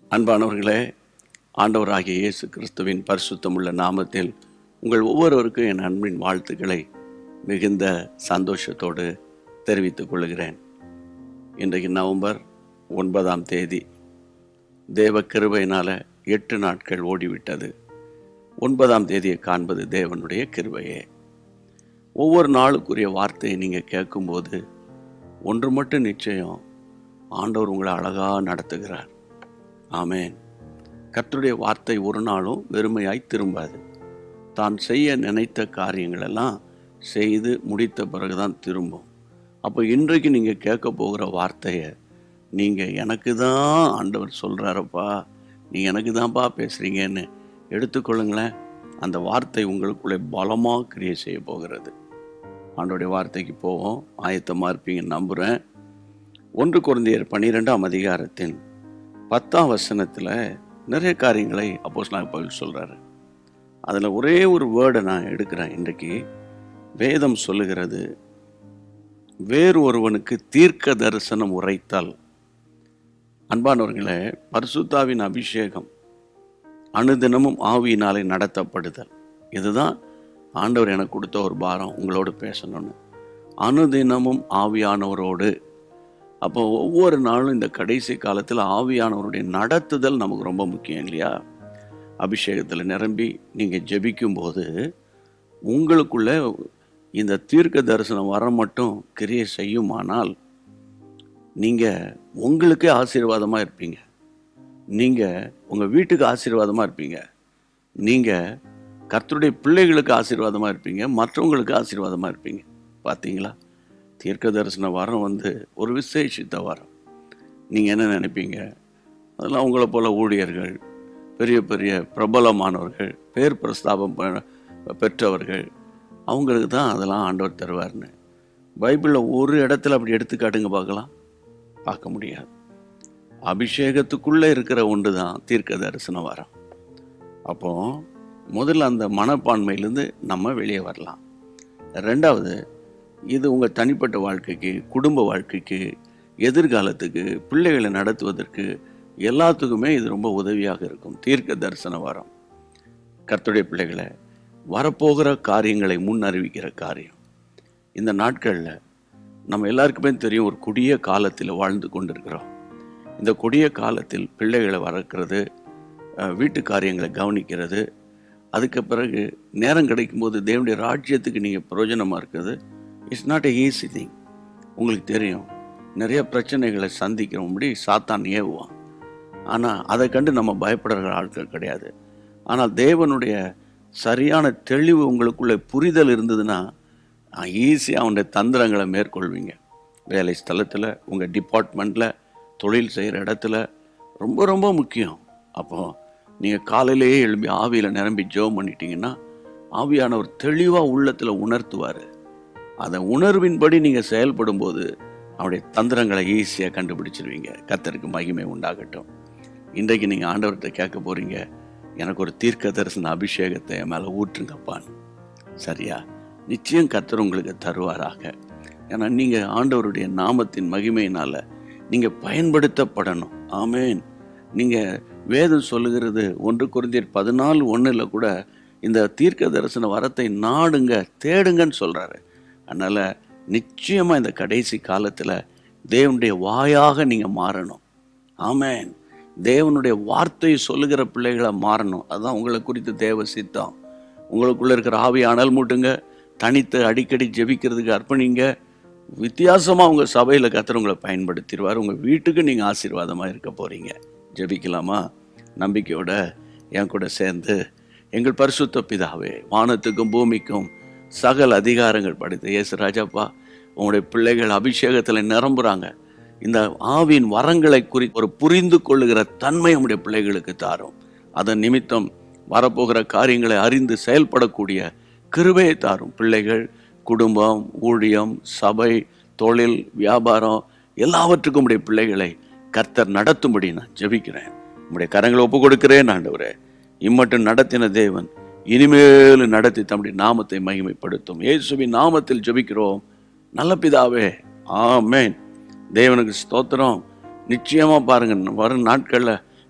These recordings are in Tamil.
அன்பானவர்களே ஆண்டவராகிய இயேசு கிறிஸ்துவின் பரிசுத்தமுள்ள நாமத்தில் உங்கள் ஒவ்வொருவருக்கும் என் அன்பின் வாழ்த்துக்களை மிகுந்த சந்தோஷத்தோடு தெரிவித்துக் கொள்கிறேன் இன்றைக்கு நவம்பர் ஒன்பதாம் தேதி தேவ கிருபையினால் எட்டு நாட்கள் ஓடிவிட்டது ஒன்பதாம் தேதியை காண்பது தேவனுடைய கிருபையே ஒவ்வொரு நாளுக்குரிய வார்த்தையை நீங்கள் கேட்கும்போது ஒன்று மட்டும் நிச்சயம் ஆண்டவர் உங்களை அழகாக நடத்துகிறார் ஆமேன் கர்த்தருடைய வார்த்தை ஒரு நாளும் வெறுமையாய் திரும்பாது தான் செய்ய நினைத்த காரியங்கள் எல்லாம் செய்து முடித்த பிறகுதான் திரும்பும் அப்போ இன்றைக்கு நீங்கள் கேட்க போகிற வார்த்தையை நீங்கள் எனக்கு தான் ஆண்டவர் சொல்கிறாரப்பா நீ எனக்கு தான்ப்பா பேசுகிறீங்கன்னு எடுத்துக்கொள்ளுங்களேன் அந்த வார்த்தை உங்களுக்குள்ளே பலமாக கிரியை செய்ய போகிறது ஆண்டோடைய வார்த்தைக்கு போவோம் ஆயத்தமாக இருப்பீங்கன்னு நம்புகிறேன் ஒன்று குழந்தையர் பன்னிரெண்டாம் அதிகாரத்தின் பத்தாம் வசனத்தில் நிறைய காரியங்களை அப்போஸ் நான் பவுல் சொல்கிறாரு அதில் ஒரே ஒரு வேர்டை நான் எடுக்கிறேன் இன்றைக்கு வேதம் சொல்லுகிறது வேறு ஒருவனுக்கு தீர்க்க தரிசனம் உரைத்தால் அன்பானவர்களே பரிசுத்தாவின் அபிஷேகம் அனுதினமும் ஆவியினாலே நடத்தப்படுதல் இதுதான் ஆண்டவர் எனக்கு கொடுத்த ஒரு பாரம் உங்களோடு பேசணும்னு அனுதினமும் ஆவியானவரோடு அப்போ ஒவ்வொரு நாளும் இந்த கடைசி காலத்தில் ஆவியானவருடைய நடத்துதல் நமக்கு ரொம்ப முக்கியம் இல்லையா அபிஷேகத்தில் நிரம்பி நீங்கள் ஜெபிக்கும்போது உங்களுக்குள்ள இந்த தீர்க்க தரிசனம் வர மட்டும் கிரியை செய்யுமானால் நீங்கள் உங்களுக்கே ஆசீர்வாதமாக இருப்பீங்க நீங்கள் உங்கள் வீட்டுக்கு ஆசீர்வாதமாக இருப்பீங்க நீங்கள் கர்த்தருடைய பிள்ளைகளுக்கு ஆசீர்வாதமாக இருப்பீங்க மற்றவங்களுக்கு ஆசீர்வாதமாக இருப்பீங்க பார்த்தீங்களா தீர்க்க தரிசன வரம் வந்து ஒரு விசேஷித்த வரம் நீங்கள் என்ன நினைப்பீங்க அதெல்லாம் உங்களை போல ஊழியர்கள் பெரிய பெரிய பிரபலமானவர்கள் பேர் பிரஸ்தாபம் ப- பெற்றவர்கள் அவங்களுக்கு தான் அதெல்லாம் ஆண்டவர் தருவார்னு பைபிளில் ஒரு இடத்துல அப்படி எடுத்துக்காட்டுங்க பார்க்கலாம் பார்க்க முடியாது அபிஷேகத்துக்குள்ளே இருக்கிற ஒன்று தான் தீர்க்க தரிசன வரம் அப்போ முதல்ல அந்த மனப்பான்மையிலேருந்து நம்ம வெளியே வரலாம் ரெண்டாவது இது உங்கள் தனிப்பட்ட வாழ்க்கைக்கு குடும்ப வாழ்க்கைக்கு எதிர்காலத்துக்கு பிள்ளைகளை நடத்துவதற்கு எல்லாத்துக்குமே இது ரொம்ப உதவியாக இருக்கும் தீர்க்க தரிசன வரம் கர்த்தருடைய பிள்ளைகளை வரப்போகிற காரியங்களை முன் அறிவிக்கிற காரியம் இந்த நாட்களில் நம்ம எல்லாருக்குமே தெரியும் ஒரு கொடிய காலத்தில் வாழ்ந்து கொண்டிருக்கிறோம் இந்த கொடிய காலத்தில் பிள்ளைகளை வளர்க்குறது அஹ், வீட்டு காரியங்களை கவனிக்கிறது அதுக்கு பிறகு நேரம் கிடைக்கும்போது தேவனுடைய ராஜ்யத்துக்கு நீங்கள் பிரயோஜனமாக இருக்கிறது it's not a easy thing உங்களுக்கு தெரியும் நிறைய பிரச்சனைகளை சந்திக்கிறபடி சாத்தான் ஏவுவான் ஆனால் அதை கண்டு நம்ம பயப்படுற ஆட்கள் கிடையாது ஆனால் தேவனுடைய சரியான தெளிவு உங்களுக்குள்ளே புரிதல் இருந்ததுன்னா ஈஸியாக அவனுடைய தந்திரங்களை மேற்கொள்வீங்க வேலை ஸ்தலத்தில் உங்கள் டிபார்ட்மெண்ட்டில் தொழில் செய்கிற இடத்துல ரொம்ப ரொம்ப முக்கியம் அப்போது நீங்கள் காலையிலேயே எழும்பி ஆவியில் நிரம்பி ஜெபம் பண்ணிட்டீங்கன்னா ஆவியானவர் தெளிவாக உள்ளத்தில் உணர்த்துவார் அதை உணர்வின்படி நீங்கள் செயல்படும்போது அவருடைய தந்திரங்களை ஈஸியாக கண்டுபிடிச்சிருவீங்க கத்தருக்கு மகிமை உண்டாகட்டும் இன்றைக்கு நீங்கள் ஆண்டவர்கிட்ட கேட்க போகிறீங்க எனக்கு ஒரு தீர்க்க தரிசன அபிஷேகத்தை என் மேலே ஊற்றுங்கப்பான்னு சரியா நிச்சயம் கத்தர் உங்களுக்கு தருவாராக ஏன்னா நீங்கள் ஆண்டவருடைய நாமத்தின் மகிமையினால் நீங்கள் பயன்படுத்தப்படணும் ஆமேன் நீங்கள் வேதம் சொல்லுகிறது ஒன்று குருந்தியர் பதினாலு ஒன்றில் கூட இந்த தீர்க்க தரிசன வரத்தை நாடுங்க தேடுங்கன்னு சொல்கிறாரு அதனால் நிச்சயமாக இந்த கடைசி காலத்தில் தேவனுடைய வாயாக நீங்கள் மாறணும் ஆமேன் தேவனுடைய வார்த்தையை சொல்லுகிற பிள்ளைகளை மாறணும் அதுதான் உங்களை குறித்து தேவ சித்தம் உங்களுக்குள்ள இருக்கிற ஆவி அனல் மூட்டுங்க தனித்து அடிக்கடி ஜெபிக்கிறதுக்கு அர்ப்பணிங்க வித்தியாசமாக உங்கள் சபையில் கத்தர் உங்களை பயன்படுத்திடுவார் உங்கள் வீட்டுக்கு நீங்கள் ஆசீர்வாதமாக இருக்க போகிறீங்க ஜெபிக்கலாமா நம்பிக்கையோட என் கூட சேர்ந்து எங்கள் பரிசுத்த பிதாவே வானத்துக்கும் பூமிக்கும் சகல அதிகாரங்கள் படைத்த இயேசு ராஜாப்பா உங்களுடைய பிள்ளைகள் அபிஷேகத்தில் நிரம்புறாங்க இந்த ஆவின் வரங்களை குறி ஒரு புரிந்து கொள்ளுகிற தன்மை நம்முடைய பிள்ளைகளுக்கு தாரும் அதன் நிமித்தம் வரப்போகிற காரியங்களை அறிந்து செயல்படக்கூடிய கிருபையை தாரும் பிள்ளைகள் குடும்பம் ஊழியம் சபை தொழில் வியாபாரம் எல்லாவற்றுக்கும் உடைய பிள்ளைகளை கர்த்தர் நடத்தும்படி நான் ஜெபிக்கிறேன் உம்முடைய கரங்களை ஒப்பு கொடுக்கிறேன் ஆண்டவரே இம்மட்டும் நடத்தின தேவன் இனிமேலும் நடத்தி தம்முடைய நாமத்தை மகிமைப்படுத்தும் இயேசுவின் நாமத்தில் ஜெபிக்கிறோம் நல்ல பிதாவே ஆமென் தேவனுக்கு ஸ்தோத்திரம் நிச்சயமா பாருங்க வரும் நாட்களில்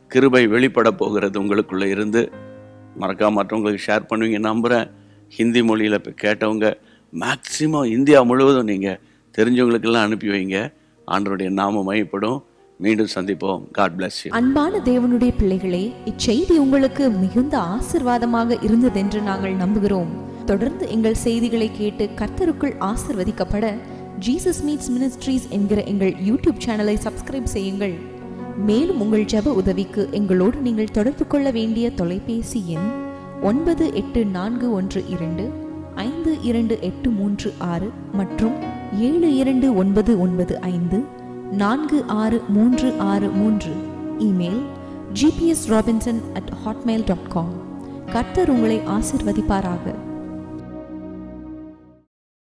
கிருபை வெளிப்பட போகிறது உங்களுக்குள்ளே இருந்து மறக்காம மற்றவங்களுக்கு ஷேர் பண்ணுவீங்க நம்புகிறேன் ஹிந்தி மொழியில் இப்போ கேட்டவங்க மேக்சிமம் இந்தியா முழுவதும் நீங்கள் தெரிஞ்சவங்களுக்கெல்லாம் அனுப்பி வைங்க ஆண்டவருடைய நாம மையப்படும் மீண்டும் சந்திப்போம் காட் bless you அன்பான தேவனுடைய பிள்ளைகளே இச்செய்தி உங்களுக்கு மிகுந்த ஆசிர்வாதமாக இருந்ததென்று நாங்கள் நம்புகிறோம் தொடர்ந்து எங்கள் செய்திகளை கேட்டு கர்த்தருக்குள் ஆசிர்வதிக்கப்பட ஜீசஸ் மீட்ஸ் மினிஸ்ட்ரீஸ் என்கிற எங்கள் யூடியூப் சேனலை சப்ஸ்கிரைப் செய்யுங்கள் மேலும் உங்கள் ஜெப உதவிக்கு எங்களோடு நீங்கள் தொடர்பு கொள்ள வேண்டிய தொலைபேசி எண் ஒன்பது எட்டு நான்கு ஒன்று இரண்டு ஐந்து இரண்டு எட்டு மூன்று ஆறு மற்றும் ஏழு இரண்டு ஒன்பது ஒன்பது ஐந்து நான்கு ஆறு மூன்று ஆறு மூன்று email GPS Robinson at Hotmail dot com கர்த்தர் உங்களை ஆசிர்வதிப்பாராக